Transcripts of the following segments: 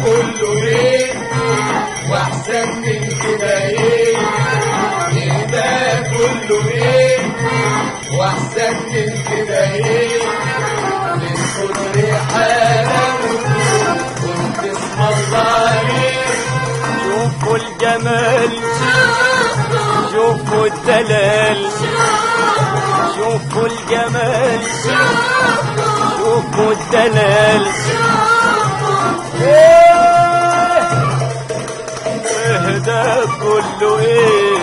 كله ايه واحسن من كده ايه ايه ده كله ايه واحسن من كده ايه من كتر حلاوته كنت اسم الله عليه شوفوا الجمال شوفوا الدلال شوفوا الجمال شوفوا الدلال ايه إيه ده كله ايه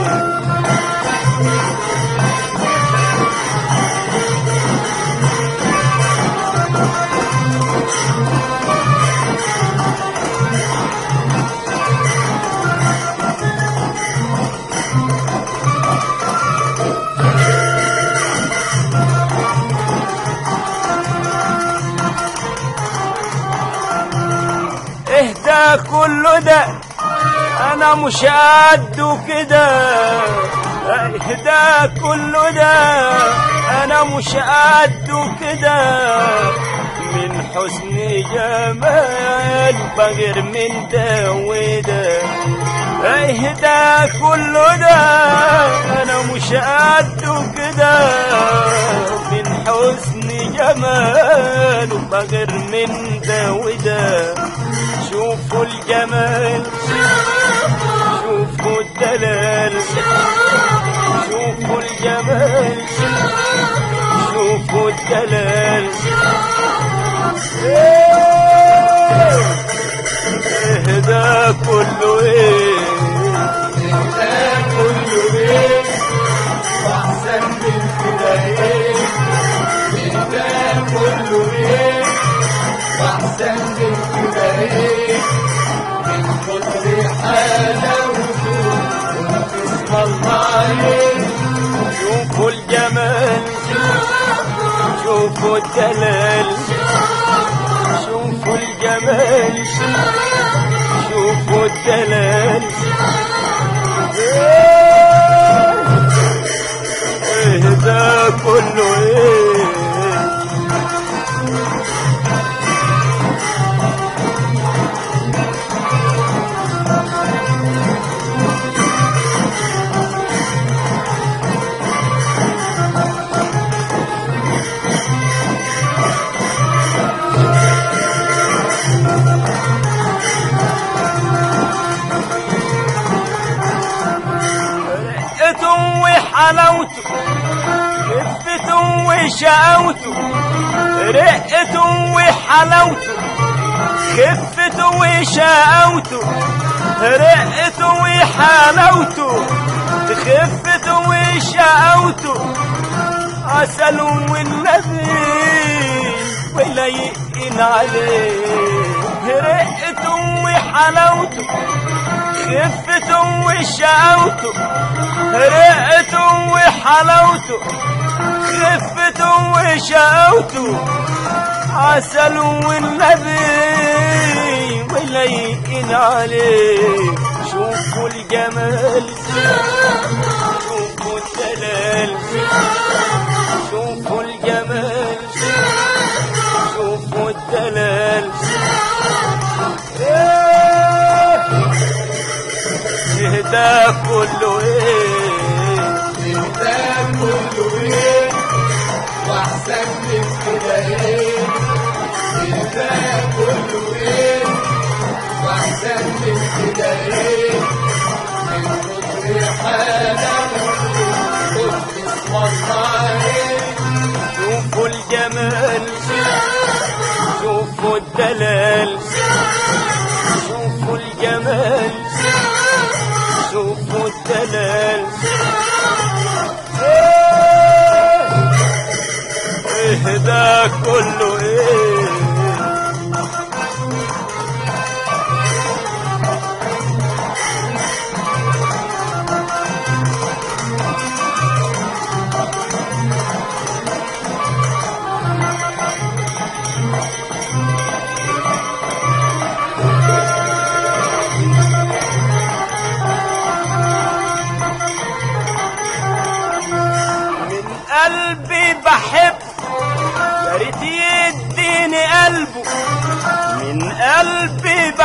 ايه ده كله ده انا مش قده كده ايه ده كله ده انا مش قده كده من حسن جمال بغير من ده وده ايه ده كله ده انا مش قده كده من حسن جمال بغير من ده وده شوفوا الجمال شوفوا الدلال شوفوا الجمال شوفوا الدلال ايه إيه ده كله ايه ده كله ايه واحسن من كده ايه ده كله ايه واحسن من كده ايه من كتر حلاوته كنت اسم الله عليه شوفوا الجمال شوفوا الدلال شوفوا الجمال شوفوا الدلال ايه إيه ده كله ايه رقته وحلاوته خفته وشقاوته رقته وحلاوته خفته وشقاوته رقته وحلاوته خفته وشقاوته عسل والنبي ولا يقين عليه رقته وحلاوته خفته وشقاوته رقته وحلاوته خفته وشقاوته عسل والنبي ولا يقين عليه شوفوا الجمال شوفوا الدلال شوفوا الجمال شوفوا الدلال ايه إيه ده كله ايه ده كله ايه واحسن من كده ايه ده كله ايه واحسن من كده ايه من كتر حلاوته كنت اسم الله عليه شوفوا الجمال شوفوا الدلال شوفوا الجمال شوفوا الدلال ايه إيه ده كله ايه من قلبي بحب يا ريت يديني قلبه من قلبي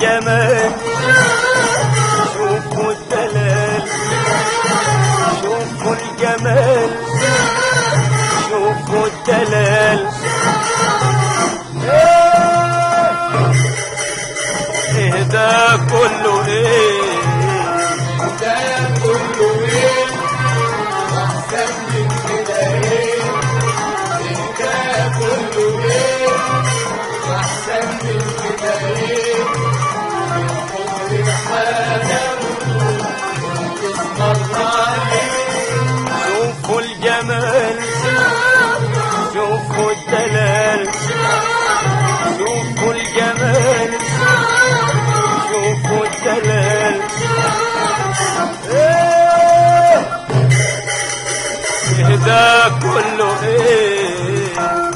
الجمال شوفوا الدلال شوفوا الجمال شوفوا الدلال ايه ده كله ايه ده كله ايه واحسن من كده ايه ده كله ايه واحسن من كده ايه من كتر حلاوته اسم الله شوفوا الجمال شوفوا الدلال شوفوا الجمال شوفوا الدلال ايه إيه ده كله ايه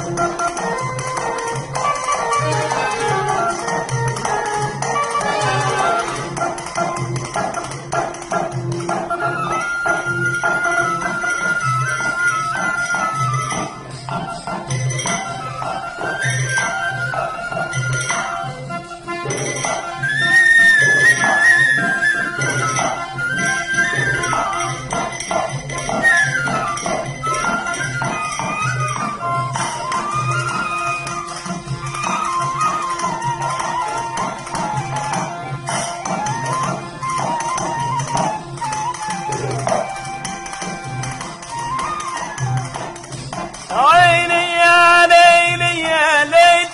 عيني يا ليلي يا ليل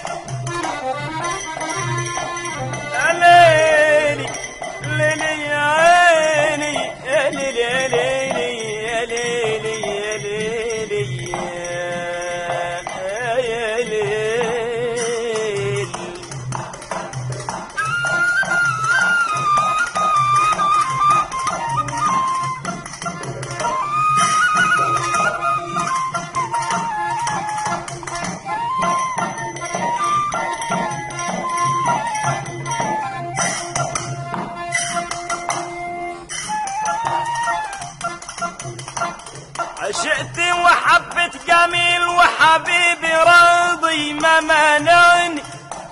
يا ليلي ليلي يا عيني يا ليلي يا ليلي يا ليلي يا ليلي يا يا ليل عشقت وحبت جميل وحبيبي راضي ما منعني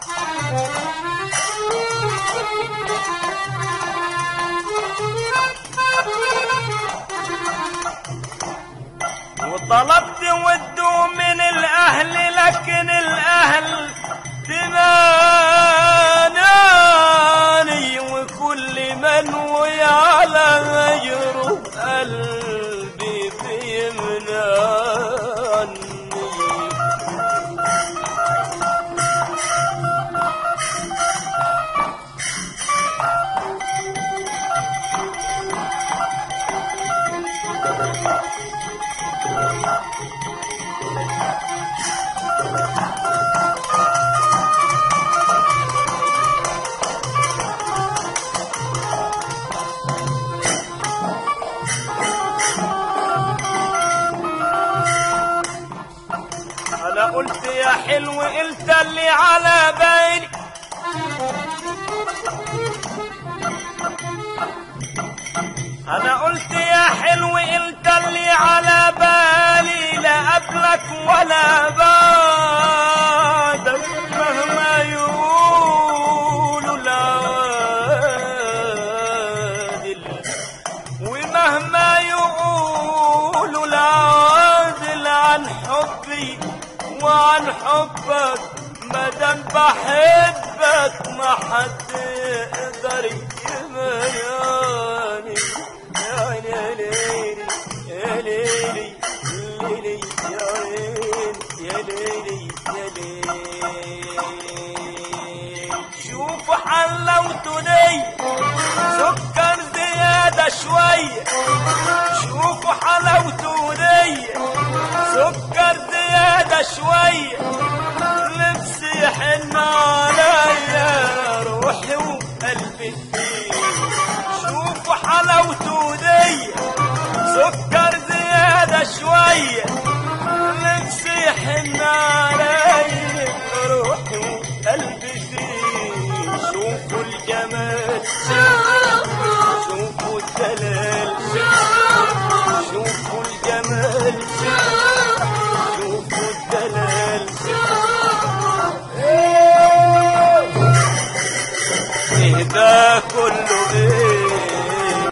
وطلبت وده من الاهل لكن الاهل تماناني وكل من ويعلى غيره قلبي بيمنعني انا قلت يا حلو قلت اللي على بالي انا قلت يا حلو قلت اللي على بالي لا قبلك ولا بعدك مهما يقولوا العوادل ومهما يقولوا العادل عن حبي وعن حبك مادام بحبك ما حد يقدر يمنعني يا عيني يا ليلي يا ليلي ليلي يا عيني يا ليلي يا ليلي شوفوا حلاوته دي سكر زيادة شوية شوفوا حلاوته دي سكر زيادة شوية لبسي يحن عليا روحي وقلبي فيه شوفوا حلاوته دي سكر زيادة شوية لبسي يحن